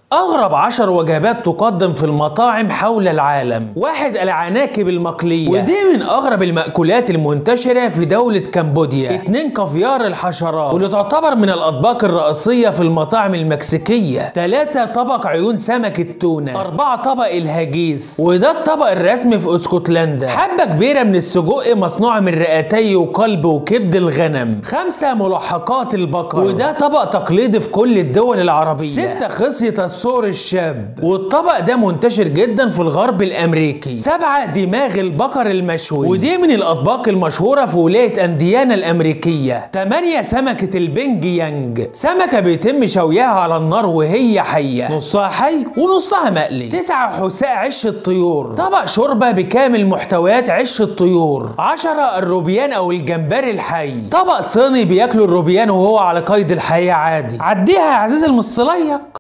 أغرب عشر وجبات تقدم في المطاعم حول العالم واحد العناكب المقلية ودي من أغرب المأكولات المنتشرة في دولة كمبوديا اتنين كافيار الحشرات واللي تعتبر من الأطباق الرئيسية في المطاعم المكسيكية تلاتة طبق عيون سمك التونة أربعة طبق الهاجيس وده الطبق الرسمي في اسكتلندا حبة كبيرة من السجق مصنوعة من رئتي وقلب وكبد الغنم خمسة ملحقات البقر وده طبق تقليدي في كل الدول العربية ستة خصية الصور الشاب والطبق ده منتشر جدا في الغرب الامريكي سبعة دماغ البقر المشوي ودي من الاطباق المشهورة في ولاية انديانا الامريكية تمانية سمكة البنج يانج سمكة بيتم شويها على النار وهي حية نصها حي ونصها مقلي تسعة حساء عش الطيور طبق شوربة بكامل محتويات عش الطيور عشرة الروبيان او الجمبري الحي طبق صيني بياكلوا الروبيان وهو على قيد الحياة عادي عديها يا عزيزي المصلية